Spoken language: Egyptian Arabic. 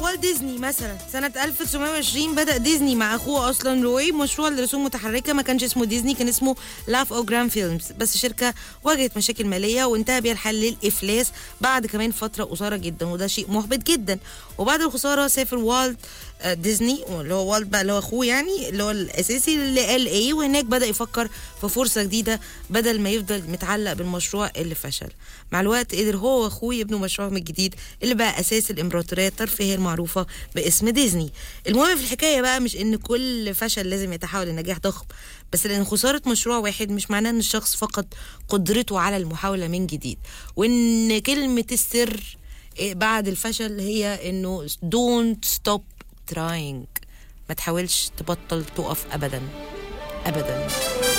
والت ديزني مثلا سنة 1920 بدأ ديزني مع أخوه أصلا روي مشروع لرسوم متحركة ما كانش اسمه ديزني كان اسمه لاف أو جرام فيلمز بس الشركة واجهت مشاكل مالية وانتهى بيها الحل للإفلاس بعد كمان فترة قصيرة جدا وده شيء محبط جدا وبعد الخسارة سافر والت آه، ديزني اللي هو والت بقى اللي هو أخوه يعني اللي هو الأساسي ل ال اي وهناك بدأ يفكر في فرصة جديدة بدل ما يفضل متعلق بالمشروع اللي فشل مع الوقت قدر هو واخوه يبنوا مشروعهم الجديد اللي بقى اساس الامبراطوريه الترفيهيه المعروفه باسم ديزني المهم في الحكايه بقى مش ان كل فشل لازم يتحول لنجاح ضخم بس لان خساره مشروع واحد مش معناه ان الشخص فقد قدرته على المحاوله من جديد وان كلمه السر إيه بعد الفشل هي انه don't stop trying ما تحاولش تبطل تقف ابدا ابدا